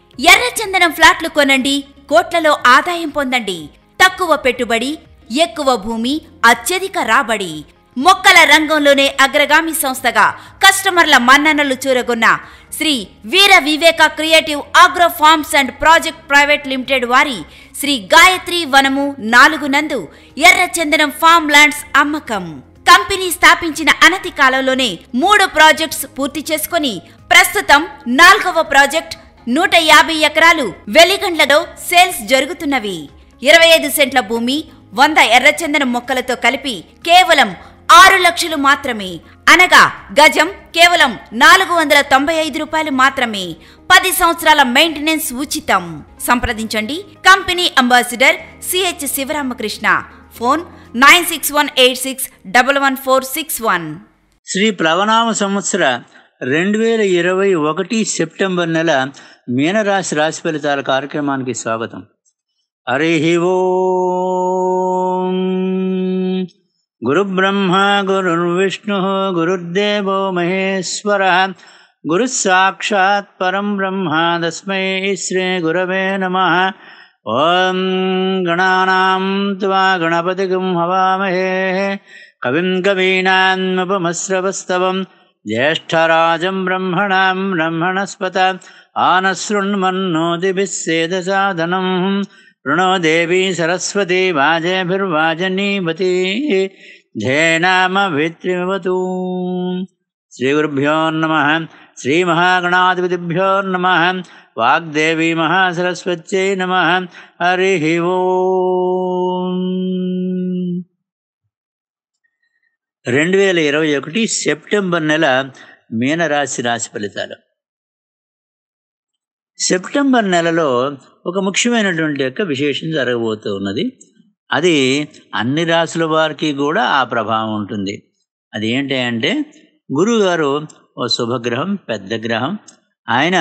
ఎర్రచందనం ఫ్లాట్లు కొనండి కోట్లలో ఆదాయం పొందండి తక్కువ పెట్టుబడి ఎక్కువ భూమి అత్యధిక రాబడి మొక్కల రంగంలోనే అగ్రగామి సంస్థగా కస్టమర్ల మన్ననలు చూరగొన్న Shri Veera Viveka creative agro farms and project private limited వారి శ్రీ గాయత్రి వనము నాలుగు నందు ఎర్రచందనం ఫార్మ్ ల్యాండ్స్ అమ్మకం కంపెనీ స్థాపించిన అనతి కాలంలోనే మూడు ప్రాజెక్ట్స్ పూర్తి చేసుకొని ప్రస్తుతం నాల్గవ ప్రాజెక్ట్ నూట యాభై ఎకరాలు వెలిగండ్లలో సేల్స్ జరుగుతున్నవి ఇరవై ఐదు సెంట్ల భూమి వంద ఎర్రచందనం మొక్కలతో కలిపి కేవలం ఆరు లక్షలు మాత్రమే అనగా గజం కేవలం నాలుగు వందల తొంభై ఐదు రూపాయలు మాత్రమే పది సంవత్సరాల మెయింటెనెన్స్ ఉచితం సంప్రదించండి company ambassador CH Sivaramakrishna phone nine six one eight six double one four six one Shri ప్లవనామ సంవత్సర రెండు వేల ఇరవై ఒకటి సెప్టెంబర్ నెల మీనరాశి రాశి ఫలితాల కార్యక్రమానికి స్వాగతం హరి ఓం గురుబ్రహ్మ గురుర్విష్ణు గురుర్దేవో మహేశ్వర గురు సాక్షాత్ పరం బ్రహ్మ తస్మై శ్రీ గురవే నమ ఓం గణానాం త్వా గణపతిగం హవామహే కవిం కవీనాముపమశ్రవస్తవం జ్యేష్ఠరాజం బ్రహ్మణాం బ్రహ్మణస్పత ఆనశృణ్మన్నోదిభిः సేదసాదనం ऋणो देवी सरस्वती वाजेभिर्वाजनीवती ध्येनामभित्रिमवतु श्रीगुरुभ्यो नमः श्रीमहागणाधिपतिभ्यो नमः वाग्देवी महासरस्वत्यै नमः हरिः ఓం రెండు వేల ఇరవై ఒకటి సెప్టెంబర్ నెల మీనరాశి రాశి ఫలితాలు సెప్టెంబర్ నెలలో ఒక ముఖ్యమైనటువంటి యొక్క విశేషం జరగబోతూ ఉన్నది అది అన్ని రాసుల వారికి కూడా ఆ ప్రభావం ఉంటుంది అది ఏంటి అంటే గురువుగారు ఓ శుభగ్రహం పెద్ద గ్రహం ఆయన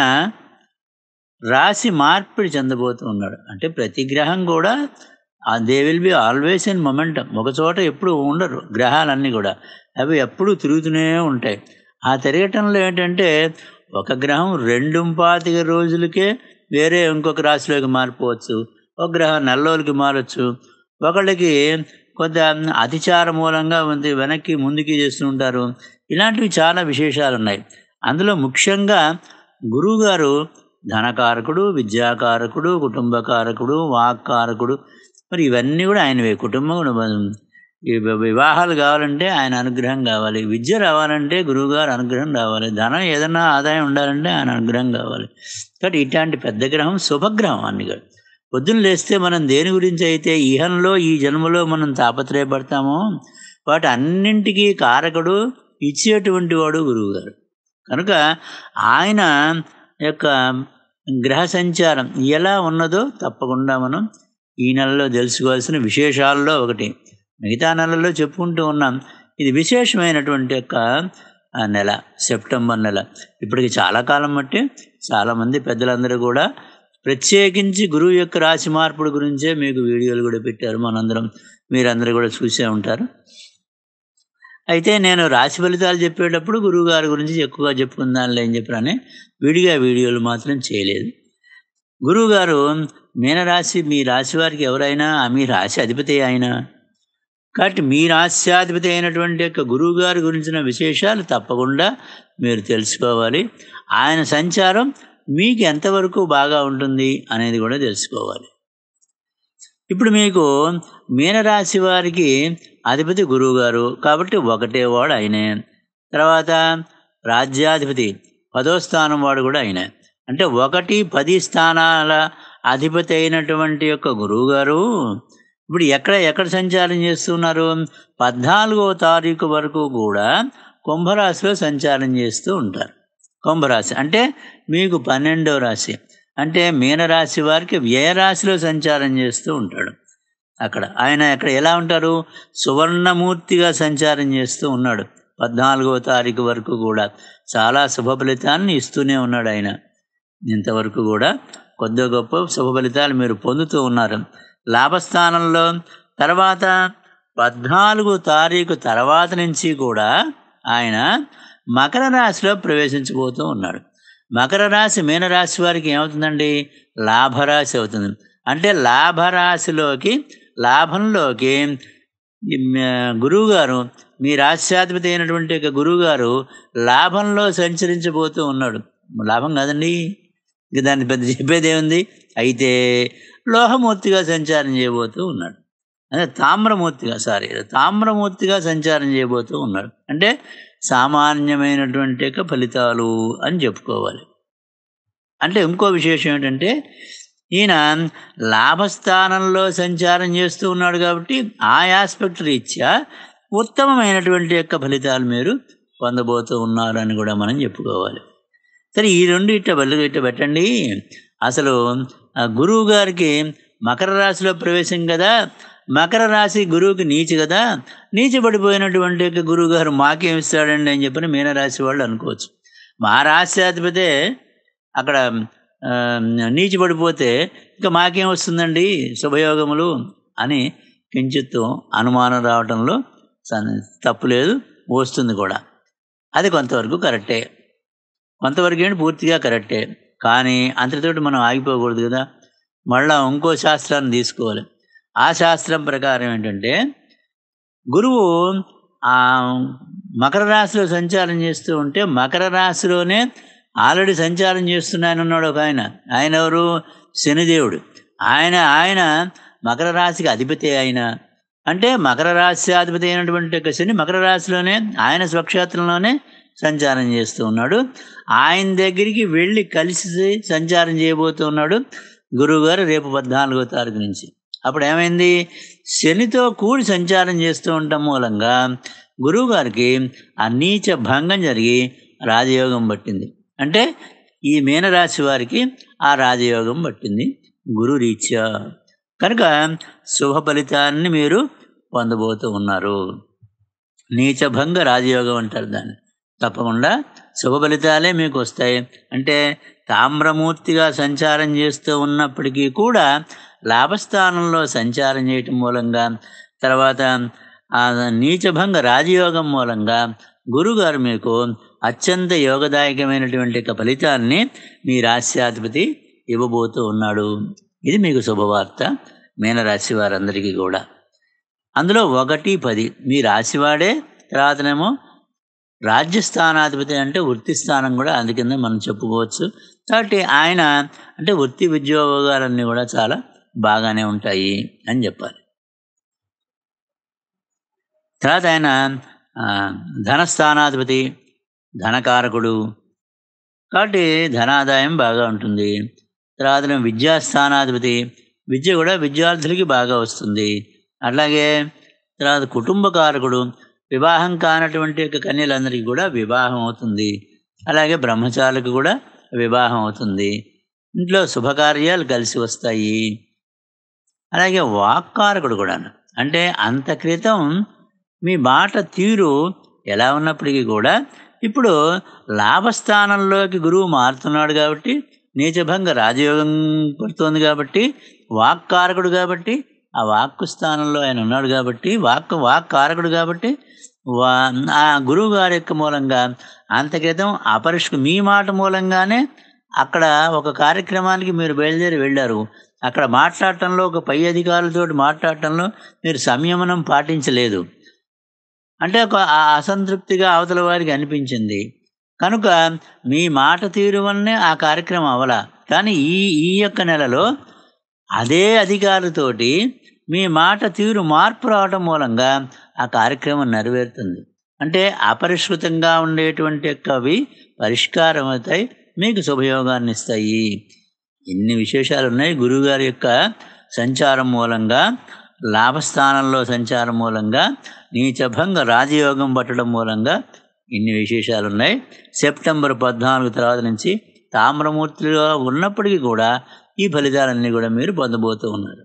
రాశి మార్పిడి చెందబోతూ ఉన్నాడు అంటే ప్రతి గ్రహం కూడా they will be always in momentum ఒక చోట ఎప్పుడు ఉండరు గ్రహాలన్నీ కూడా అవి ఎప్పుడూ తిరుగుతూనే ఉంటాయి ఆ తిరగటంలో ఏంటంటే ఒక గ్రహం రెండు పాతిక రోజులకే వేరే ఇంకొక రాశిలోకి మారిపోవచ్చు ఒక గ్రహం నెల రోజులకి మారచ్చు ఒకళ్ళకి కొంత అతిచార మూలంగా ఉంది వెనక్కి ముందుకి చేస్తుంటారు ఇలాంటివి చాలా విశేషాలు ఉన్నాయి అందులో ముఖ్యంగా గురువుగారు ధనకారకుడు విద్యాకారకుడు కుటుంబకారకుడు వాక్కారకుడు మరి ఇవన్నీ కూడా ఆయనవే కుటుంబం ఈ వివాహాలు కావాలంటే ఆయన అనుగ్రహం కావాలి విద్య రావాలంటే గురువుగారు అనుగ్రహం రావాలి ధనం ఏదైనా ఆదాయం ఉండాలంటే ఆయన అనుగ్రహం కావాలి కాబట్టి ఇట్లాంటి పెద్ద గ్రహం శుభగ్రహం అన్ని కూడా పొద్దున్న లేస్తే మనం దేని గురించి అయితే ఈహంలో ఈ జన్మలో మనం తాపత్రయపడతామో వాటి అన్నింటికీ కారకుడు ఇచ్చేటువంటి వాడు గురువుగారు కనుక ఆయన యొక్క గ్రహ సంచారం ఎలా ఉన్నదో తప్పకుండా మనం ఈ నెలలో తెలుసుకోవాల్సిన విశేషాల్లో ఒకటి మిగతా నెలలో చెప్పుకుంటూ ఉన్నాం ఇది విశేషమైనటువంటి యొక్క నెల సెప్టెంబర్ నెల ఇప్పటికి చాలా కాలం బట్టి చాలామంది పెద్దలందరూ కూడా ప్రత్యేకించి గురువు యొక్క రాశి మార్పుడు గురించే మీకు వీడియోలు కూడా పెట్టారు మనందరం మీరందరూ కూడా చూసే ఉంటారు అయితే నేను రాశి ఫలితాలు చెప్పేటప్పుడు గురువుగారి గురించి ఎక్కువగా చెప్పుకుందానులే అని చెప్పని విడిగా వీడియోలు మాత్రం చేయలేదు గురువుగారు మీనరాశి మీ రాశి వారికి ఎవరైనా మీ రాశి అధిపతి అయినా కాబట్టి మీ రాశ్యాధిపతి అయినటువంటి యొక్క గురువుగారి గురించిన విశేషాలు తప్పకుండా మీరు తెలుసుకోవాలి ఆయన సంచారం మీకు ఎంతవరకు బాగా ఉంటుంది అనేది కూడా తెలుసుకోవాలి ఇప్పుడు మీకు మీనరాశి వారికి అధిపతి గురువుగారు కాబట్టి ఒకటే వాడు ఆయనే తర్వాత రాజ్యాధిపతి పదో స్థానం వాడు కూడా ఆయనే అంటే ఒకటి పది స్థానాల అధిపతి అయినటువంటి యొక్క గురువుగారు ఇప్పుడు ఎక్కడ ఎక్కడ సంచారం చేస్తున్నారు పద్నాలుగో తారీఖు వరకు కూడా కుంభరాశిలో సంచారం చేస్తూ ఉంటారు కుంభరాశి అంటే మీకు పన్నెండవ రాశి అంటే మీనరాశి వారికి వ్యయరాశిలో సంచారం చేస్తూ ఉంటాడు అక్కడ ఆయన అక్కడ ఎలా ఉంటారు సువర్ణమూర్తిగా సంచారం చేస్తూ ఉన్నాడు పద్నాలుగవ తారీఖు వరకు కూడా చాలా శుభ ఫలితాన్ని ఇస్తూనే ఉన్నాడు ఆయన ఇంతవరకు కూడా కొద్ది గొప్ప శుభ ఫలితాలు మీరు పొందుతూ ఉన్నారు లాభస్థానంలో తర్వాత పద్నాలుగు తారీఖు తర్వాత నుంచి కూడా ఆయన మకర రాశిలో ప్రవేశించబోతూ ఉన్నాడు మకర రాశి మీనరాశి వారికి ఏమవుతుందండి లాభరాశి అవుతుంది అంటే లాభరాశిలోకి లాభంలోకి ఈ మ- గురువుగారు మీ రాశ్యాధిపతి అయినటువంటి యొక్క గురువుగారు లాభంలో సంచరించబోతూ ఉన్నాడు లాభం కాదండి ఇంక దాన్ని పెద్ద చెప్పేది ఏముంది అయితే లోహమూర్తిగా సంచారం చేయబోతూ ఉన్నాడు అదే తామ్రమూర్తిగా సారీ తామ్రమూర్తిగా సంచారం చేయబోతూ ఉన్నాడు అంటే సామాన్యమైనటువంటి యొక్క ఫలితాలు అని చెప్పుకోవాలి అంటే ఇంకో విశేషం ఏంటంటే ఈయన లాభస్థానంలో సంచారం చేస్తూ ఉన్నాడు కాబట్టి ఆ ఆస్పెక్ట్ రీత్యా ఉత్తమమైనటువంటి యొక్క ఫలితాలు మీరు పొందబోతూ ఉన్నారు అని కూడా మనం చెప్పుకోవాలి సరే ఈ రెండు ఇట్ట బెల్లు ఇట్ట పెట్టండి అసలు ఆ గురువు గారికి మకర రాశిలో ప్రవేశం కదా మకర రాశి గురువుకి నీచి కదా నీచబడిపోయినటువంటి యొక్క గురువు గారు మాకేం ఇస్తాడండి అని చెప్పని మీనరాశి వాళ్ళు అనుకోవచ్చు మా రాశ్యాధిపతే అక్కడ ఆ, నీచిపడిపోతే ఇంకా మాకేం వస్తుందండి శుభయోగములు అని కించిత్తు అనుమానం రావడంలో సన్- తప్పు లేదు వస్తుంది కూడా అది కొంతవరకు కరెక్టే కొంతవరకు ఏంటి పూర్తిగా కరెక్టే కానీ అంతటితోటి మనం ఆగిపోకూడదు కదా మళ్ళా ఇంకో శాస్త్రాన్ని తీసుకోవాలి ఆ శాస్త్రం ప్రకారం ఏంటంటే గురువు ఆ మకర రాశిలో సంచారం చేస్తూ ఉంటే మకర రాశిలోనే ఆల్రెడీ సంచారం చేస్తున్నాయని ఉన్నాడు ఒక ఆయన ఆయన ఎవరు శనిదేవుడు ఆయన ఆయన మకర రాశికి అధిపతి ఆయన అంటే మకర రాశి అధిపతి అయినటువంటి యొక్క శని మకర రాశిలోనే ఆయన స్వక్షేత్రంలోనే సంచారం చేస్తూ ఉన్నాడు ఆయన దగ్గరికి వెళ్ళి కలిసి సంచారం చేయబోతూ ఉన్నాడు గురువుగారు రేపు పద్నాలుగో తారీఖు నుంచి అప్పుడు ఏమైంది శనితో కూడి సంచారం చేస్తూ ఉండటం మూలంగా గురువుగారికి ఆ నీచ భంగం జరిగి రాజయోగం పట్టింది అంటే ఈ మీనరాశి వారికి ఆ రాజయోగం పట్టింది గురు రీత్యా కనుక శుభ ఫలితాన్ని మీరు పొందబోతూ ఉన్నారు నీచభంగ రాజయోగం అంటారు దాన్ని తప్పకుండా శుభ ఫలితాలే మీకు వస్తాయి అంటే తామ్రమూర్తిగా సంచారం చేస్తూ ఉన్నప్పటికీ కూడా లాభస్థానంలో సంచారం చేయటం మూలంగా తర్వాత ఆ నీచభంగ రాజయోగం మూలంగా గురుగారు మీకు అత్యంత యోగదాయకమైనటువంటి ఒక ఫలితాన్ని మీ రాశ్యాధిపతి ఇవ్వబోతూ ఉన్నాడు ఇది మీకు శుభవార్త మీనరాశి వారందరికీ కూడా అందులో ఒకటి పది మీ రాశివాడే తర్వాతనేమో రాజ్యస్థానాధిపతి అంటే వృత్తి స్థానం కూడా అందుకింద మనం చెప్పుకోవచ్చు కాబట్టి ఆయన అంటే వృత్తి ఉద్యోగాలన్నీ కూడా చాలా బాగానే ఉంటాయి అని చెప్పాలి తర్వాత ఆయన ఆ, ధనస్థానాధిపతి ధనకారకుడు కాబట్టి ధనాదాయం బాగా ఉంటుంది తర్వాత ఏమో విద్యాస్థానాధిపతి విద్య కూడా విద్యార్థులకి బాగా వస్తుంది అట్లాగే తర్వాత కుటుంబకారకుడు వివాహం కానటువంటి యొక్క కన్యలందరికీ కూడా వివాహం అవుతుంది అలాగే బ్రహ్మచారులకు కూడా వివాహం అవుతుంది ఇంట్లో శుభకార్యాలు కలిసి వస్తాయి అలాగే వాక్కారకుడు కూడా అంటే అంత క్రితం మీ మాట తీరు ఎలా ఉన్నప్పటికీ కూడా ఇప్పుడు లాభస్థానంలోకి గురువు మారుతున్నాడు కాబట్టి నీచభంగ రాజయోగం పడుతోంది కాబట్టి వాక్కారకుడు కాబట్టి ఆ వాక్కు స్థానంలో ఆయన ఉన్నాడు కాబట్టి వాక్ వాక్కారకుడు కాబట్టి వా ఆ గురువు గారి యొక్క మూలంగా అంత క్రితం అపరిష్కు మీ మాట మూలంగానే అక్కడ ఒక కార్యక్రమానికి మీరు బయలుదేరి వెళ్ళారు అక్కడ మాట్లాడటంలో ఒక పై అధికారులతో మాట్లాడటంలో మీరు సంయమనం పాటించలేదు అంటే ఒక ఆ అసంతృప్తిగా అవతల వారికి అనిపించింది కనుక మీ మాట తీరు వల్లనే ఆ కార్యక్రమం అవలా కానీ ఈ ఈ యొక్క నెలలో అదే అధికారులతోటి మీ మాట తీరు మార్పు రావడం మూలంగా ఆ కార్యక్రమం నెరవేరుతుంది అంటే అపరిష్కృతంగా ఉండేటువంటి యొక్కవి పరిష్కారం అవుతాయి మీకు శుభయోగాన్ని ఇస్తాయి ఎన్ని విశేషాలు ఉన్నాయి గురువుగారి యొక్క సంచారం మూలంగా లాభస్థానంలో సంచారం మూలంగా నీచభంగ రాజయోగం పట్టడం మూలంగా ఇన్ని విశేషాలు ఉన్నాయి సెప్టెంబర్ పద్నాలుగు తర్వాత నుంచి తామ్రమూర్తిలో ఉన్నప్పటికీ కూడా ఈ ఫలితాలన్నీ కూడా మీరు పొందబోతూ ఉన్నారు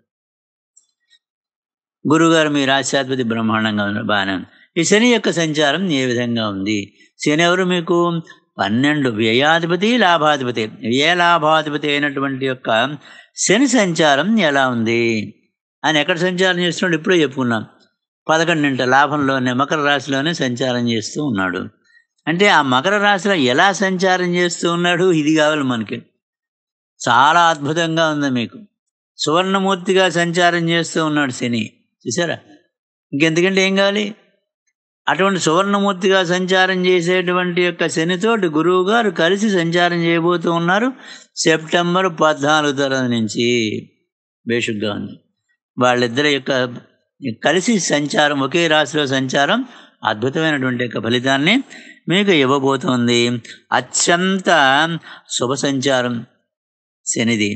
గురుగారు మీ రాశ్యాధిపతి బ్రహ్మాండంగా ఉన్నారు బాగానే ఉంది ఈ శని యొక్క సంచారం ఏ విధంగా ఉంది శని ఎవరు మీకు పన్నెండు వ్యయాధిపతి లాభాధిపతి వ్యయ లాభాధిపతి అయినటువంటి యొక్క శని సంచారం ఎలా ఉంది ఆయన ఎక్కడ సంచారం చేస్తున్నాడు ఇప్పుడే చెప్పుకున్నాం పదకొండింట లాభంలోనే మకర రాశిలోనే సంచారం చేస్తూ ఉన్నాడు అంటే ఆ మకర రాశిలో ఎలా సంచారం చేస్తూ ఉన్నాడు ఇది కావాలి మనకి చాలా అద్భుతంగా ఉంది మీకు సువర్ణమూర్తిగా సంచారం చేస్తూ ఉన్నాడు శని చూసారా ఇంకెందుకంటే ఏం కావాలి అటువంటి సువర్ణమూర్తిగా సంచారం చేసేటువంటి యొక్క శనితోటి గురువు గారు కలిసి సంచారం చేయబోతూ ఉన్నారు సెప్టెంబర్ పద్నాలుగు తరగతి నుంచి బేషుగ్గా ఉంది వాళ్ళిద్దరి యొక్క కలిసి సంచారం ఒకే రాశిలో సంచారం అద్భుతమైనటువంటి యొక్క ఫలితాన్ని మీకు ఇవ్వబోతోంది అత్యంత శుభ సంచారం శనిది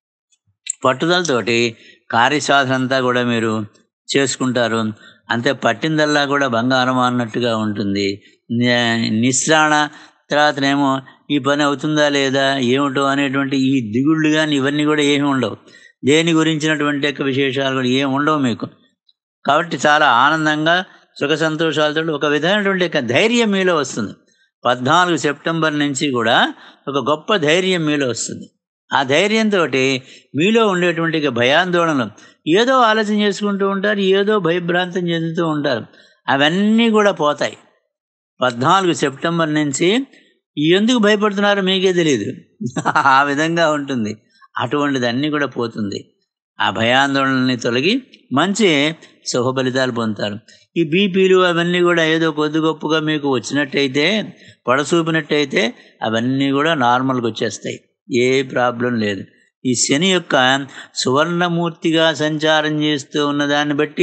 పట్టుదలతోటి కార్యసాధన అంతా కూడా మీరు చేసుకుంటారు అంతే పట్టిందల్లా కూడా బంగారం అన్నట్టుగా ఉంటుంది ని- నిస్రాణ తర్వాతనేమో ఈ పని అవుతుందా లేదా ఏమిటో అనేటువంటి ఈ దిగుళ్ళు కానీ ఇవన్నీ కూడా ఏమి ఉండవు దేని గురించినటువంటి యొక్క విశేషాలు కూడా ఏమి ఉండవు మీకు కాబట్టి చాలా ఆనందంగా సుఖ సంతోషాలతో ఒక విధమైనటువంటి యొక్క ధైర్యం మీలో వస్తుంది పద్నాలుగు సెప్టెంబర్ నుంచి కూడా ఒక గొప్ప ధైర్యం మీలో వస్తుంది ఆ ధైర్యంతో మీలో ఉండేటువంటి ఇక భయాందోళనలు ఏదో ఆలోచన చేసుకుంటూ ఉంటారు ఏదో భయభ్రాంతం చెందుతూ ఉంటారు అవన్నీ కూడా పోతాయి పద్నాలుగు సెప్టెంబర్ నుంచి ఎందుకు భయపడుతున్నారో మీకే తెలియదు ఆ విధంగా ఉంటుంది అటువంటిది అన్నీ కూడా పోతుంది ఆ భయాందోళనని తొలగి మంచి శుభ ఫలితాలు పొందుతారు ఈ బీపీలు అవన్నీ కూడా ఏదో కొద్ది గొప్పగా మీకు వచ్చినట్టయితే పడసూపినట్టయితే అవన్నీ కూడా నార్మల్గా వచ్చేస్తాయి ఏ ప్రాబ్లం లేదు ఈ శని యొక్క సువర్ణమూర్తిగా సంచారం చేస్తూ ఉన్న దాన్ని బట్టి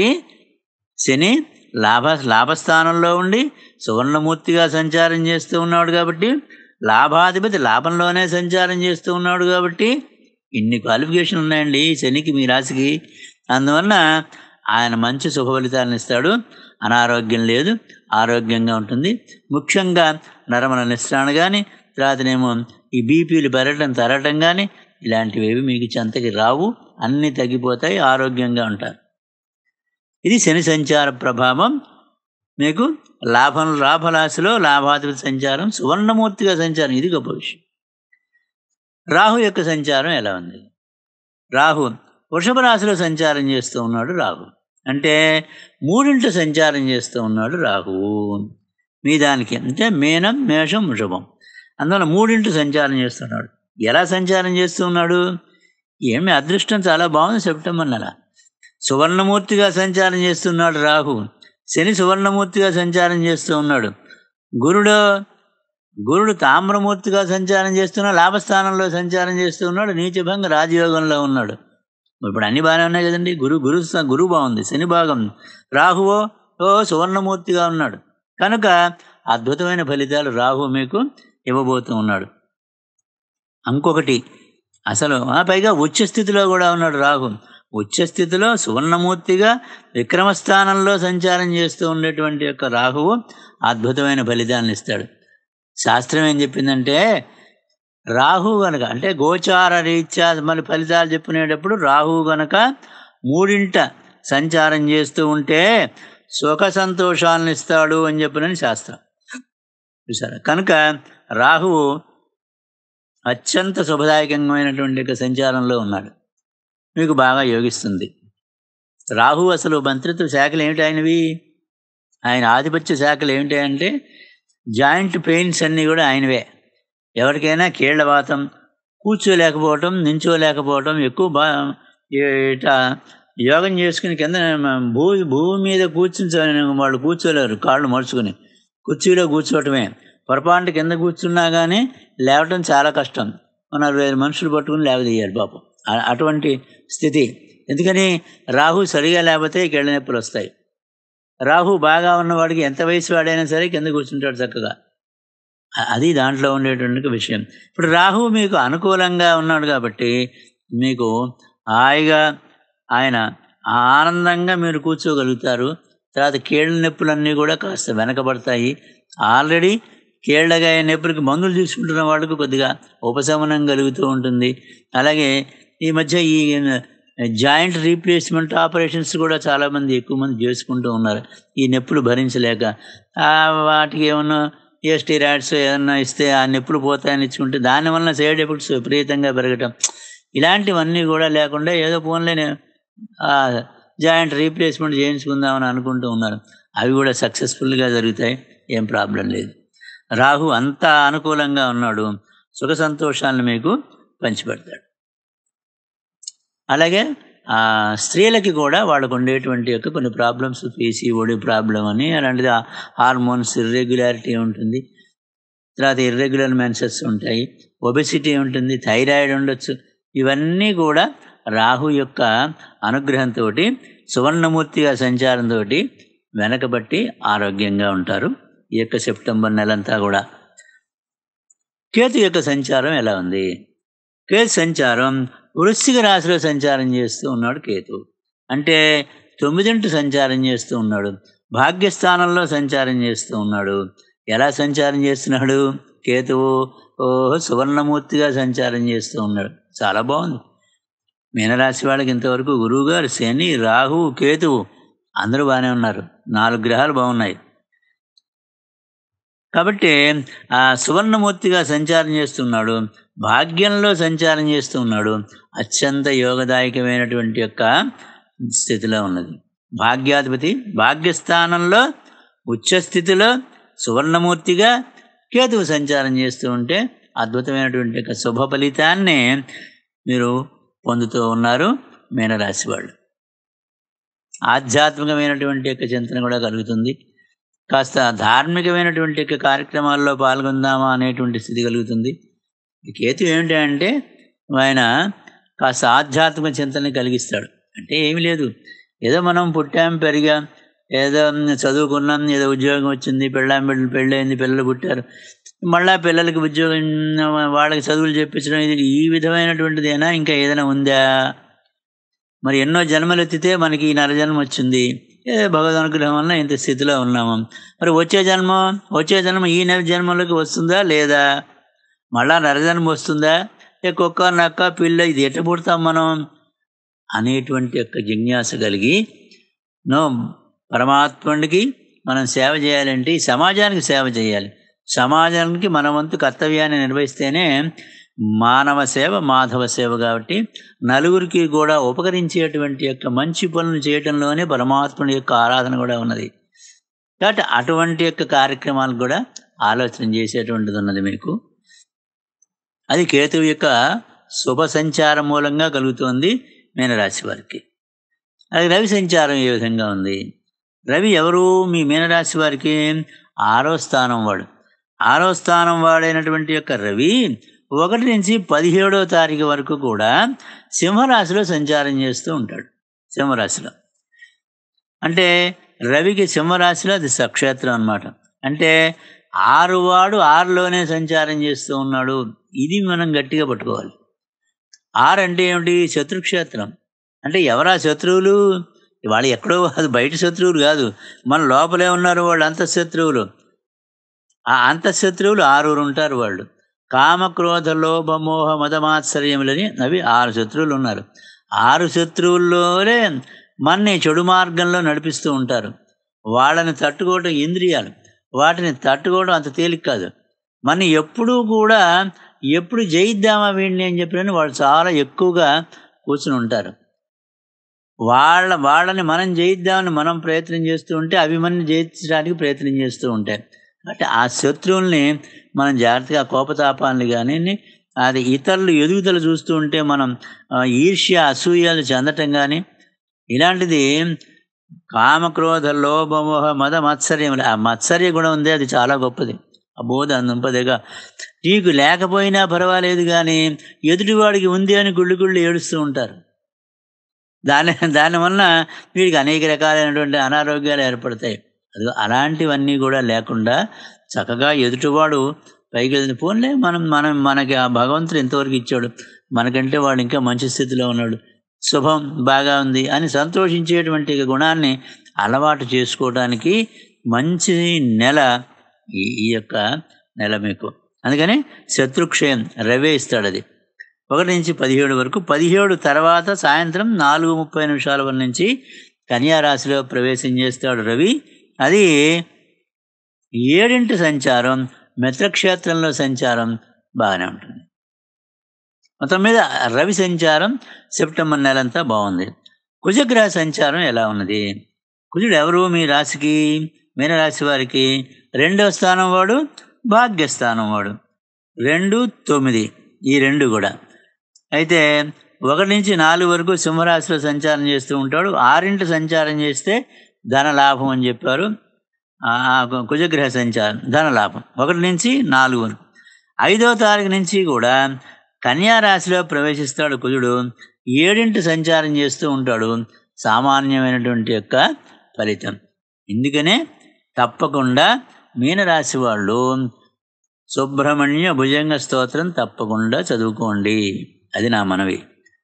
శని లాభ లాభస్థానంలో ఉండి సువర్ణమూర్తిగా సంచారం చేస్తూ ఉన్నాడు కాబట్టి లాభాధిపతి లాభంలోనే సంచారం చేస్తూ ఉన్నాడు కాబట్టి ఇన్ని క్వాలిఫికేషన్ ఉన్నాయండి ఈ శనికి మీ రాశికి అందువలన ఆయన మంచి శుభ ఫలితాలను ఇస్తాడు అనారోగ్యం లేదు ఆరోగ్యంగా ఉంటుంది ముఖ్యంగా నరమల నిస్రాణ కానీ తర్వాతనేమో ఈ బీపీలు పెరగటం తరగటం కానీ ఇలాంటివి మీకు చెంతకి రావు అన్నీ తగ్గిపోతాయి ఆరోగ్యంగా ఉంటారు ఇది శని సంచార ప్రభావం మీకు లాభం లాభరాశిలో లాభాధిపతి సంచారం సువర్ణమూర్తిగా సంచారం ఇది గొప్ప విషయం రాహు యొక్క సంచారం ఎలా ఉంది రాహు వృషభ రాశిలో సంచారం చేస్తూ ఉన్నాడు రాహు అంటే మూడింట సంచారం చేస్తూ ఉన్నాడు రాహువు మీ దానికి అంటే మేనం మేషం వృషభం అందువల్ల మూడింటి సంచారం చేస్తున్నాడు ఎలా సంచారం చేస్తూ ఉన్నాడు ఏమి అదృష్టం చాలా బాగుంది సెప్టెంబర్ నెల సువర్ణమూర్తిగా సంచారం చేస్తున్నాడు రాహు శని సువర్ణమూర్తిగా సంచారం చేస్తూ ఉన్నాడు గురుడు గురుడు తామ్రమూర్తిగా సంచారం చేస్తున్నా లాభస్థానంలో సంచారం చేస్తూ ఉన్నాడు నీచభంగ రాజయోగంలో ఉన్నాడు ఇప్పుడు అన్ని బాగానే ఉన్నాయి కదండి గురు గురు గురు బాగుంది శని భాగం రాహువో ఓ సువర్ణమూర్తిగా ఉన్నాడు కనుక అద్భుతమైన ఫలితాలు రాహు మీకు ఇవ్వబోతూ ఉన్నాడు ఇంకొకటి అసలు ఆ పైగా ఉచ్చ స్థితిలో కూడా ఉన్నాడు రాహు ఉచ్చ స్థితిలో సువర్ణమూర్తిగా విక్రమస్థానంలో సంచారం చేస్తూ ఉండేటువంటి యొక్క రాహువు అద్భుతమైన ఫలితాలను ఇస్తాడు శాస్త్రం ఏం చెప్పిందంటే రాహు గనక అంటే గోచార రీత్యా మన ఫలితాలు చెప్పుకునేటప్పుడు రాహు గనక మూడింట సంచారం చేస్తూ ఉంటే సుఖ సంతోషాలను ఇస్తాడు అని చెప్పినని శాస్త్రం చూసారా కనుక రాహువు అత్యంత శుభదాయకమైనటువంటి యొక్క సంచారంలో ఉన్నాడు మీకు బాగా యోగిస్తుంది రాహు అసలు మంత్రిత్వ శాఖలు ఏమిటి ఆయనవి ఆయన ఆధిపత్య శాఖలు ఏమిటి అంటే జాయింట్ పెయిన్స్ అన్నీ కూడా ఆయనవే ఎవరికైనా కీళ్లవాతం కూర్చోలేకపోవటం నించోలేకపోవటం ఎక్కువ బా ఇట యోగం చేసుకుని కింద భూ భూమి మీద కూర్చుని వాళ్ళు కూర్చోలేరు కాళ్ళు మడుచుకుని కుర్చీలో కూర్చోవటమే పొరపాటు కింద కూర్చున్నా కానీ లేవటం చాలా కష్టం నలభై ఐదు మనుషులు పట్టుకుని లేవదీయాలి పాపం అ- అటువంటి స్థితి ఎందుకని రాహు సరిగా లేకపోతే కీళ్ళ నొప్పులు వస్తాయి రాహు బాగా ఉన్నవాడికి ఎంత వయసు వాడైనా సరే కింద కూర్చుంటాడు చక్కగా అ- అది దాంట్లో ఉండేటువంటి విషయం ఇప్పుడు రాహు మీకు అనుకూలంగా ఉన్నాడు కాబట్టి మీకు హాయిగా ఆయన ఆనందంగా మీరు కూర్చోగలుగుతారు తర్వాత కీళ్ళ నొప్పులన్నీ కూడా కాస్త వెనకబడతాయి ఆల్రెడీ కీళ్ళగా నొప్పులకి మందులు తీసుకుంటున్న వాళ్ళకు కొద్దిగా ఉపశమనం కలుగుతూ ఉంటుంది అలాగే ఈ మధ్య ఈ జాయింట్ రీప్లేస్మెంట్ ఆపరేషన్స్ కూడా చాలామంది ఎక్కువ మంది చేసుకుంటూ ఉన్నారు ఈ నొప్పులు భరించలేక ఆ, వాటికి ఏమన్నా ఏ స్టీరాయిడ్స్ ఏమన్నా ఇస్తే ఆ నొప్పులు పోతాయని ఇచ్చుకుంటే దానివల్ల సైడ్ ఎఫెక్ట్స్ విపరీతంగా పెరగటం ఇలాంటివన్నీ కూడా లేకుండా ఏదో ఫోన్లోనే జాయింట్ రీప్లేస్మెంట్ చేయించుకుందామని అనుకుంటూ ఉన్నారు అవి కూడా సక్సెస్ఫుల్గా జరుగుతాయి ఏం ప్రాబ్లం లేదు రాహు అంత అనుకూలంగా ఉన్నాడు సుఖ సంతోషాలను మీకు పంచిపెడతాడు అలాగే ఆ స్త్రీలకి కూడా వాళ్ళకు ఉండేటువంటి యొక్క కొన్ని ప్రాబ్లమ్స్ పీసీఓడి ప్రాబ్లం అని అలాంటిది హార్మోన్స్ ఇర్రెగ్యులారిటీ ఉంటుంది తర్వాత ఇర్రెగ్యులర్ మెన్సెస్ ఉంటాయి ఒబెసిటీ ఉంటుంది థైరాయిడ్ ఉండొచ్చు ఇవన్నీ కూడా రాహు యొక్క అనుగ్రహంతో సువర్ణమూర్తిగా సంచారంతో వెనకబట్టి ఆరోగ్యంగా ఉంటారు ఈ యొక్క సెప్టెంబర్ నెలంతా కూడా కేతు యొక్క సంచారం ఎలా ఉంది కేతు సంచారం వృశ్చిక రాశిలో సంచారం చేస్తూ ఉన్నాడు కేతు అంటే తొమ్మిదింటి సంచారం చేస్తూ ఉన్నాడు భాగ్యస్థానంలో సంచారం చేస్తూ ఉన్నాడు ఎలా సంచారం చేస్తున్నాడు కేతువు ఓహో సువర్ణమూర్తిగా సంచారం చేస్తూ ఉన్నాడు చాలా బాగుంది మీనరాశి వాళ్ళకి ఇంతవరకు గురువుగారు శని రాహు కేతువు అందరూ బాగానే ఉన్నారు నాలుగు గ్రహాలు బాగున్నాయి కాబట్టి ఆ సువర్ణమూర్తిగా సంచారం చేస్తున్నాడు భాగ్యంలో సంచారం చేస్తూ ఉన్నాడు అత్యంత యోగదాయకమైనటువంటి యొక్క స్థితిలో ఉన్నది భాగ్యాధిపతి భాగ్యస్థానంలో ఉచ్చస్థితిలో సువర్ణమూర్తిగా కేతువు సంచారం చేస్తూ ఉంటే అద్భుతమైనటువంటి యొక్క శుభ ఫలితాన్ని మీరు పొందుతూ ఉన్నారు మీనరాశి వాళ్ళు ఆధ్యాత్మికమైనటువంటి యొక్క చింతన కూడా కలుగుతుంది కాస్త ధార్మికమైనటువంటి యొక్క కార్యక్రమాల్లో పాల్గొందామా అనేటువంటి స్థితి కలుగుతుంది ఈ కేతు ఏమిటి అంటే ఆయన కాస్త ఆధ్యాత్మిక చింతనని కలిగిస్తాడు అంటే ఏమీ లేదు ఏదో మనం పుట్టాం పెరిగాం ఏదో చదువుకున్నాం ఏదో ఉద్యోగం వచ్చింది పెళ్ళాం బిడ్డలు పెళ్ళయింది పిల్లలు పుట్టారు మళ్ళా పిల్లలకి ఉద్యోగం వాళ్ళకి చదువులు చెప్పించడం ఇది ఈ విధమైనటువంటిదేనా ఇంకా ఏదైనా ఉందా మరి ఎన్నో జన్మలు ఎత్తితే మనకి ఈ నరజన్మ వచ్చింది ఏ భగవద్ అనుగ్రహం వల్ల ఇంత స్థితిలో ఉన్నాము మరి వచ్చే జన్మ వచ్చే జన్మ ఈ నెల జన్మలోకి వస్తుందా లేదా మళ్ళా నరజన్మ వస్తుందా ఏ కుక్క నక్క పిల్ల ఇది ఎట్ట పుడతాం మనం అనేటువంటి యొక్క జిజ్ఞాస కలిగి నో పరమాత్ముడికి మనం సేవ చేయాలంటే ఈ సమాజానికి సేవ చేయాలి సమాజానికి మన వంతు కర్తవ్యాన్ని నిర్వహిస్తేనే మానవ సేవ మాధవ సేవ కాబట్టి నలుగురికి కూడా ఉపకరించేటువంటి యొక్క మంచి పనులు చేయటంలోనే పరమాత్ముడి యొక్క ఆరాధన కూడా ఉన్నది కాబట్టి అటువంటి యొక్క కార్యక్రమాలు కూడా ఆలోచన చేసేటువంటిది ఉన్నది మీకు అది కేతువు యొక్క శుభ సంచారం మూలంగా కలుగుతోంది మీనరాశి వారికి అది రవి సంచారం ఏ విధంగా ఉంది రవి ఎవరు మీ మీనరాశి వారికి ఆరో స్థానం వాడు ఆరో స్థానం వాడైనటువంటి యొక్క రవి ఒకటి నుంచి పదిహేడో తారీఖు వరకు కూడా సింహరాశిలో సంచారం చేస్తూ ఉంటాడు సింహరాశిలో అంటే రవికి సింహరాశిలో అది సక్షేత్రం అన్నమాట అంటే ఆరు వాడు ఆరులోనే సంచారం చేస్తూ ఉన్నాడు ఇది మనం గట్టిగా పట్టుకోవాలి ఆరు అంటే ఏమిటి శత్రుక్షేత్రం అంటే ఎవరా శత్రువులు వాళ్ళు ఎక్కడో అది బయట శత్రువులు కాదు మన లోపలే ఉన్నారు వాళ్ళు అంతఃశత్రువులు ఆ అంతఃశత్రువులు ఆరుగురు ఉంటారు వాళ్ళు కామక్రోధ లోభ మోహ మదమాత్సర్యములని అవి ఆరు శత్రువులు ఉన్నారు ఆరు శత్రువుల్లోనే మన్ని చెడు మార్గంలో నడిపిస్తూ ఉంటారు వాళ్ళని తట్టుకోవటం ఇంద్రియాలు వాటిని తట్టుకోవడం అంత తేలిక కాదు మన ఎప్పుడూ కూడా ఎప్పుడు జయిద్దామా వీడిని అని చెప్పినని వాళ్ళు చాలా ఎక్కువగా కూర్చుని ఉంటారు వాళ్ళ వాళ్ళని మనం జయిద్దామని మనం ప్రయత్నం చేస్తూ ఉంటే అవి మనం జయించడానికి ప్రయత్నం చేస్తూ ఉంటాయి అంటే ఆ శత్రువుల్ని మనం జాగ్రత్తగా కోపతాపాలను కానీ అది ఇతరులు ఎదుగుదల చూస్తూ ఉంటే మనం ఆ, ఈర్ష్య అసూయలు చెందటం కానీ ఇలాంటిది కామక్రోధ లోభమోహ మద మత్సర్యములు ఆ మత్సర్య గుణం ఉంది అది చాలా గొప్పది అబోధ అందుంపదేగా నీకు లేకపోయినా పర్వాలేదు కానీ ఎదుటివాడికి ఉంది అని గుళ్ళు గుళ్ళు ఏడుస్తూ ఉంటారు దాని దానివల్ల వీడికి అనేక రకాలైనటువంటి అనారోగ్యాలు ఏర్పడతాయి అది అలాంటివన్నీ కూడా లేకుండా చక్కగా ఎదుటివాడు పైకి ఎదిగి పోన్లే మనం మనం మనకి ఆ భగవంతుడు ఎంతవరకు ఇచ్చాడు మనకంటే వాడు ఇంకా మంచి స్థితిలో ఉన్నాడు శుభం బాగా ఉంది అని సంతోషించేటువంటి గుణాన్ని అలవాటు చేసుకోవడానికి మంచి నెల ఈ ఈ యొక్క నెల మీకు అందుకని శత్రుక్షయం రవే ఇస్తాడు అది ఒకటి నుంచి పదిహేడు వరకు పదిహేడు తర్వాత సాయంత్రం నాలుగు ముప్పై నిమిషాల వరకు నుంచి కన్యా రాశిలో ప్రవేశం చేస్తాడు రవి అది ఏడింటి సంచారం మిత్రక్షేత్రంలో సంచారం బాగానే ఉంటుంది మొత్తం మీద రవి సంచారం సెప్టెంబర్ నెలంతా బాగుంది కుజగ్రహ సంచారం ఎలా ఉన్నది కుజుడు ఎవరు మీ రాశికి మీనరాశి వారికి రెండవ స్థానం వాడు భాగ్యస్థానం వాడు రెండు తొమ్మిది ఈ రెండు కూడా అయితే ఒకటి నుంచి నాలుగు వరకు సింహరాశిలో సంచారం చేస్తూ ఉంటాడు ఆరింటి సంచారం చేస్తే ధన లాభం అని చెప్పారు ఆ, ఆ కుజగ్రహ సంచారం ధన లాభం ఒకటి నుంచి నాలుగు వరకు ఐదో తారీఖు నుంచి కూడా కన్యా రాశిలో ప్రవేశిస్తాడు కుజుడు ఏడింటి సంచారం చేస్తూ ఉంటాడు సామాన్యమైనటువంటి యొక్క ఫలితం ఎందుకనే తప్పకుండా మీనరాశి వాళ్ళు సుబ్రహ్మణ్య భుజంగ స్తోత్రం తప్పకుండా చదువుకోండి అది నా మనవి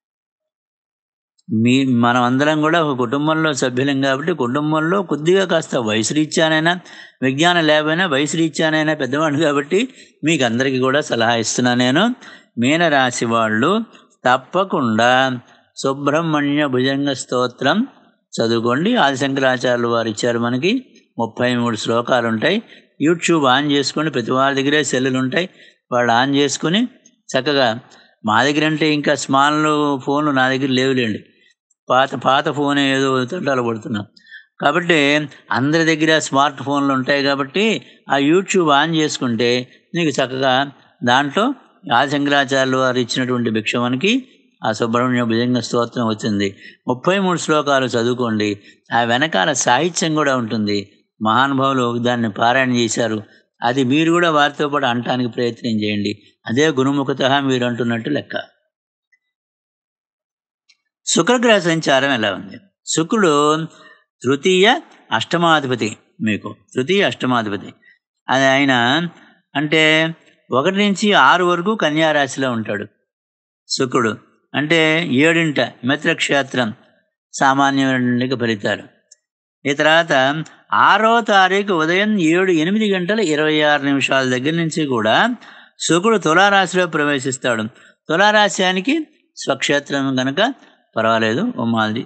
మీ మనం అందరం కూడా ఒక కుటుంబంలో సభ్యులం కాబట్టి కుటుంబంలో కొద్దిగా కాస్త వయసు రీత్యానైనా విజ్ఞానం లేకపోయినా వయసు రీత్యానైనా పెద్దవాడు కాబట్టి మీకు అందరికీ కూడా సలహా ఇస్తున్నా నేను మీనరాశి వాళ్ళు తప్పకుండా సుబ్రహ్మణ్య భుజంగ స్తోత్రం చదువుకోండి ఆదిశంకరాచార్యులు వారు ఇచ్చారు మనకి ముప్పై మూడు శ్లోకాలు ఉంటాయి యూట్యూబ్ ఆన్ చేసుకొని ప్రతి వారి దగ్గరే సెల్లులు ఉంటాయి వాళ్ళు ఆన్ చేసుకుని చక్కగా మా దగ్గర అంటే ఇంకా స్మాల్ ఫోన్లు నా దగ్గర లేవులేండి పాత పాత ఫోన్ ఏదో తంటాలు పడుతున్నాం కాబట్టి అందరి దగ్గర స్మార్ట్ ఫోన్లు ఉంటాయి కాబట్టి ఆ యూట్యూబ్ ఆన్ చేసుకుంటే నీకు చక్కగా దాంట్లో ఆదిశంకరాచార్యులు వారు ఇచ్చినటువంటి భిక్షమనికి ఆ సుబ్రహ్మణ్య భుజంగ స్తోత్రం వచ్చింది ముప్పై మూడు శ్లోకాలు చదువుకోండి ఆ వెనకాల సాహిత్యం కూడా ఉంటుంది మహానుభావులు దాన్ని పారాయణ చేశారు అది మీరు కూడా వారితో పాటు అంటానికి ప్రయత్నం చేయండి అదే గురుముఖత మీరు అంటున్నట్టు లెక్క శుక్రగ్రహ సంచారం ఎలా ఉంది శుక్రుడు తృతీయ అష్టమాధిపతి మీకు తృతీయ అష్టమాధిపతి అది ఆయన అంటే ఒకటి నుంచి ఆరు వరకు కన్యారాశిలో ఉంటాడు శుక్రుడు అంటే ఏడింట మిత్రక్షేత్రం సామాన్యమైన ఫలితాలు ఈ తర్వాత ఆరో తారీఖు ఉదయం ఏడు ఎనిమిది గంటల ఇరవై ఆరు నిమిషాల దగ్గర నుంచి కూడా శుక్రుడు తులారాశిలో ప్రవేశిస్తాడు తులారాశ్యానికి స్వక్షేత్రం కనుక పర్వాలేదు ఓ మాది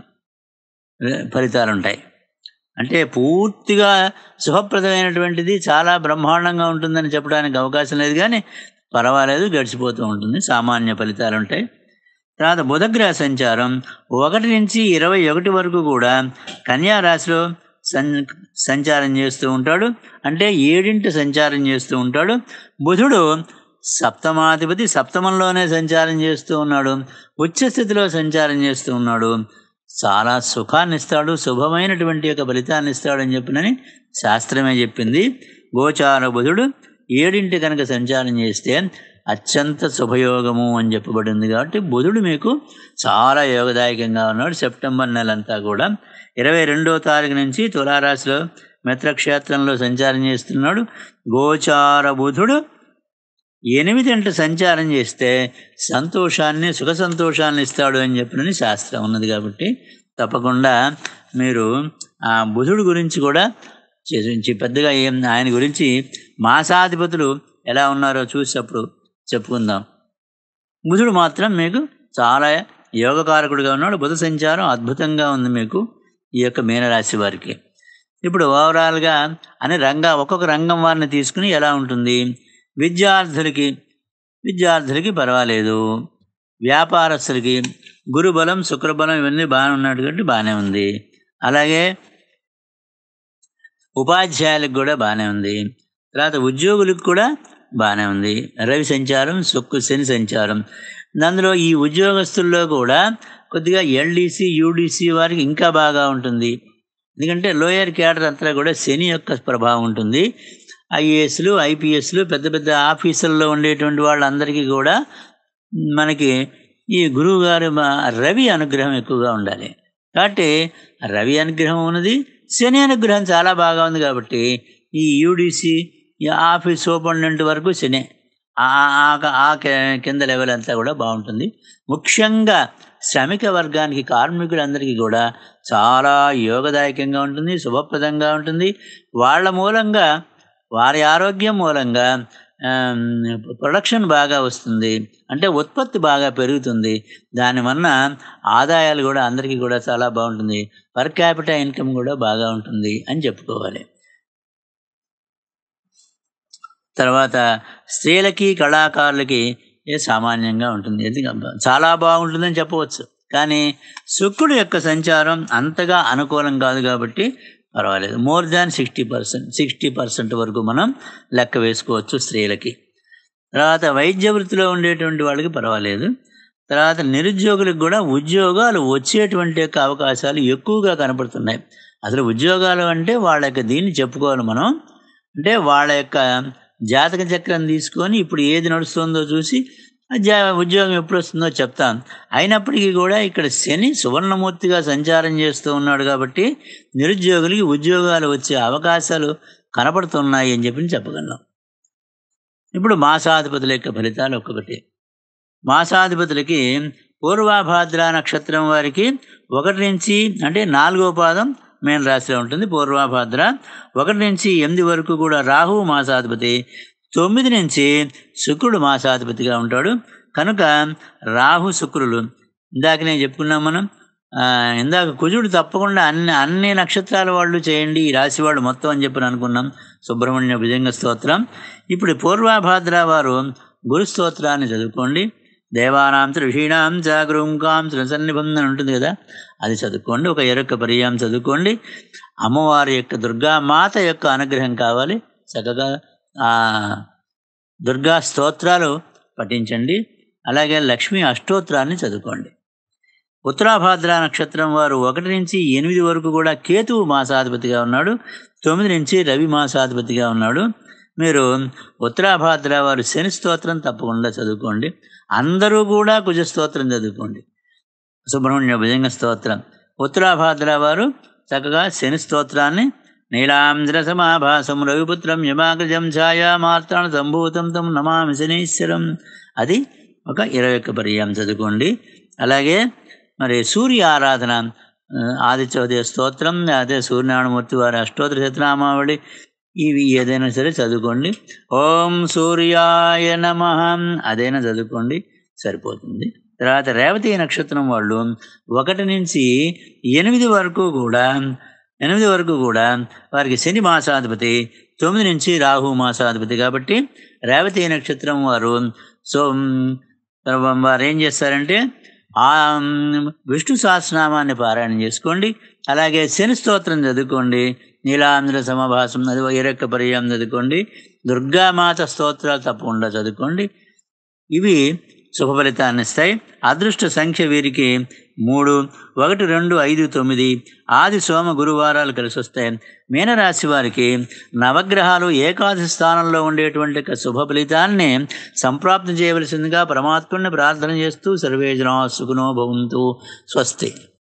ఫలితాలు ఉంటాయి అంటే పూర్తిగా శుభప్రదమైనటువంటిది చాలా బ్రహ్మాండంగా ఉంటుందని చెప్పడానికి అవకాశం లేదు కానీ పర్వాలేదు గడిచిపోతూ ఉంటుంది సామాన్య ఫలితాలు ఉంటాయి తర్వాత బుధగ్రహ సంచారం ఒకటి నుంచి ఇరవై ఒకటి వరకు కూడా కన్యా రాశిలో సం సంచారం చేస్తూ ఉంటాడు అంటే ఏడింటి సంచారం చేస్తూ ఉంటాడు బుధుడు సప్తమాధిపతి సప్తమంలోనే సంచారం చేస్తూ ఉన్నాడు ఉచ్చస్థితిలో సంచారం చేస్తూ ఉన్నాడు చాలా సుఖాన్ని ఇస్తాడు శుభమైనటువంటి యొక్క ఫలితాన్ని ఇస్తాడని చెప్పినని శాస్త్రమే చెప్పింది గోచార బుధుడు ఏడింటి కనుక సంచారం చేస్తే అత్యంత శుభయోగము అని చెప్పబడింది కాబట్టి బుధుడు మీకు చాలా యోగదాయకంగా ఉన్నాడు సెప్టెంబర్ నెలంతా కూడా ఇరవై రెండో తారీఖు నుంచి తులారాశిలో మిత్రక్షేత్రంలో సంచారం చేస్తున్నాడు గోచార బుధుడు ఎనిమిది గంట సంచారం చేస్తే సంతోషాన్ని సుఖ సంతోషాన్ని ఇస్తాడు అని చెప్పినని శాస్త్రం ఉన్నది కాబట్టి తప్పకుండా మీరు ఆ బుధుడు గురించి కూడా చేసి పెద్దగా ఏం ఆయన గురించి మాసాధిపతులు ఎలా ఉన్నారో చూసేటప్పుడు చెప్పుకుందాం బుధుడు మాత్రం మీకు చాలా యోగకారకుడిగా ఉన్నాడు బుధ సంచారం అద్భుతంగా ఉంది మీకు ఈ యొక్క మీనరాశి వారికి ఇప్పుడు ఓవరాల్గా అని రంగ ఒక్కొక్క రంగం వారిని తీసుకుని ఎలా ఉంటుంది విద్యార్థులకి విద్యార్థులకి పర్వాలేదు వ్యాపారస్తులకి గురుబలం శుక్రబలం ఇవన్నీ బాగానే ఉన్నాడు కాబట్టి బాగానే ఉంది అలాగే ఉపాధ్యాయులకు కూడా బాగానే ఉంది తర్వాత ఉద్యోగులకు కూడా బాగానే ఉంది రవి సంచారం సుక్కు శని సంచారం అందులో ఈ ఉద్యోగస్తుల్లో కూడా కొద్దిగా ఎల్డీసీ యూడీసీ వారికి ఇంకా బాగా ఉంటుంది ఎందుకంటే లోయర్ క్యాడర్ అంతా కూడా శని యొక్క ప్రభావం ఉంటుంది ఐఏఎస్లు ఐపీఎస్లు పెద్ద పెద్ద ఆఫీసుల్లో ఉండేటువంటి వాళ్ళందరికీ కూడా మనకి ఈ గురువు గారు రవి అనుగ్రహం ఎక్కువగా ఉండాలి కాబట్టి రవి అనుగ్రహం ఉన్నది శని అనుగ్రహం చాలా బాగా ఉంది కాబట్టి ఈ యూడీసీ ఈ ఆఫీస్ సూపరింటెండెంట్ వరకు శని ఆ కింద లెవెల్ అంతా కూడా బాగుంటుంది ముఖ్యంగా శ్రమిక వర్గానికి కార్మికులందరికీ కూడా చాలా యోగదాయకంగా ఉంటుంది శుభప్రదంగా ఉంటుంది వాళ్ళ మూలంగా వారి ఆరోగ్యం మూలంగా ప్రొడక్షన్ బాగా వస్తుంది అంటే ఉత్పత్తి బాగా పెరుగుతుంది దానివల్ల ఆదాయాలు కూడా అందరికీ కూడా చాలా బాగుంటుంది పర్ క్యాపిటల్ ఇన్కమ్ కూడా బాగా ఉంటుంది అని చెప్పుకోవాలి తర్వాత స్త్రీలకి కళాకారులకి ఏ సామాన్యంగా ఉంటుంది ఎందుకంటే చాలా బాగుంటుందని చెప్పవచ్చు కానీ శుక్రుడు యొక్క సంచారం అంతగా అనుకూలం కాదు కాబట్టి పర్వాలేదు more than sixty percent sixty percent వరకు మనం లెక్క వేసుకోవచ్చు స్త్రీలకి తర్వాత వైద్య వృత్తిలో ఉండేటువంటి వాళ్ళకి పర్వాలేదు తర్వాత నిరుద్యోగులకు కూడా ఉద్యోగాలు వచ్చేటువంటి యొక్క అవకాశాలు ఎక్కువగా కనపడుతున్నాయి అసలు ఉద్యోగాలు అంటే వాళ్ళ యొక్క దీన్ని చెప్పుకోవాలి మనం అంటే వాళ్ళ యొక్క జాతక చక్రం తీసుకొని ఇప్పుడు ఏది నడుస్తుందో చూసి ఆ జా ఉద్యోగం ఎప్పుడు వస్తుందో చెప్తాను అయినప్పటికీ కూడా ఇక్కడ శని సువర్ణమూర్తిగా సంచారం చేస్తూ ఉన్నాడు కాబట్టి నిరుద్యోగులకి ఉద్యోగాలు వచ్చే అవకాశాలు కనపడుతున్నాయి అని చెప్పి చెప్పగలం ఇప్పుడు మాసాధిపతుల యొక్క ఫలితాలు ఒక్కొక్కటి మాసాధిపతులకి పూర్వాభాద్ర నక్షత్రం వారికి ఒకటి నుంచి అంటే నాలుగో పాదం మేన రాశిలో ఉంటుంది పూర్వాభాద్ర ఒకటి నుంచి ఎనిమిది వరకు కూడా రాహు మాసాధిపతి తొమ్మిది నుంచి శుక్రుడు మాసాధిపతిగా ఉంటాడు కనుక రాహు శుక్రులు ఇందాక నేను చెప్పుకున్నాం మనం ఆ, ఇందాక కుజుడు తప్పకుండా అన్ని అన్ని నక్షత్రాల వాళ్ళు చేయండి ఈ రాశి వాళ్ళు మొత్తం అని చెప్పి అనుకున్నాం సుబ్రహ్మణ్య భుజంగ స్తోత్రం ఇప్పుడు పూర్వాభాద్ర వారు గురు స్తోత్రాన్ని చదువుకోండి దేవానాం ఋషీణాం జాగృంకాం త్రిసన్నిబంధన ఉంటుంది కదా అది చదువుకోండి ఒక ఎరొక్క పర్యాయం చదువుకోండి అమ్మవారి యొక్క దుర్గామాత యొక్క అనుగ్రహం కావాలి చక్కగా ఆ దుర్గా స్తోత్రాలు పఠించండి అలాగే లక్ష్మీ అష్టోత్తరాన్ని చదువుకోండి ఉత్తరాభాద్ర నక్షత్రం వారు ఒకటి నుంచి ఎనిమిది వరకు కూడా కేతువు మాసాధిపతిగా ఉన్నాడు తొమ్మిది నుంచి రవి మాసాధిపతిగా ఉన్నాడు మీరు ఉత్తరాభాద్ర వారు శని స్తోత్రం తప్పకుండా చదువుకోండి అందరూ కూడా కుజ స్తోత్రం చదువుకోండి సుబ్రహ్మణ్య భుజంగ స్తోత్రం ఉత్తరాభాద్ర వారు చక్కగా శని స్తోత్రాన్ని నీలాంధ్ర సమాభాసం రవిపుత్రం యమాగ్రజం ఛాయామార్తాణ సంభూతం తం నమామి శనీశ్వరం అది ఒక ఇరవై ఒక్క పర్యాయం చదువుకోండి అలాగే మరి సూర్య ఆరాధన ఆ, ఆదిత్యోదయ స్తోత్రం అదే సూర్యనారాయణమూర్తి వారి అష్టోత్తర శతనామావళి ఇవి ఏదైనా సరే చదువుకోండి ఓం సూర్యాయ నమ అదైనా చదువుకోండి సరిపోతుంది తర్వాత రేవతి నక్షత్రం వాళ్ళు ఒకటి నుంచి ఎనిమిది వరకు కూడా ఎనిమిది వరకు కూడా వారికి శని మాసాధిపతి తొమ్మిది నుంచి రాహు మాసాధిపతి కాబట్టి రేవతి నక్షత్రం వారు సో మ్, వారు ఏం చేస్తారంటే ఆ మ్, విష్ణు సహస్రనామాన్ని పారాయణం చేసుకోండి అలాగే శని స్తోత్రం చదువుకోండి నీలాంధ్ర సమభాసం అది ఇరక్క పర్యాయం చదువుకోండి దుర్గామాత స్తోత్రాలు తప్పకుండా చదువుకోండి ఇవి శుభ ఫలితాన్ని ఇస్తాయి అదృష్ట సంఖ్య వీరికి మూడు ఒకటి రెండు ఐదు తొమ్మిది ఆది సోమ గురువారాలు కలిసి వస్తాయి మీనరాశి వారికి నవగ్రహాలు ఏకాదశి స్థానంలో ఉండేటువంటి ఒక శుభ ఫలితాన్ని సంప్రాప్తం చేయవలసిందిగా పరమాత్మని ప్రార్థన చేస్తూ సర్వేజనా సుఖనో భవంతు స్వస్తి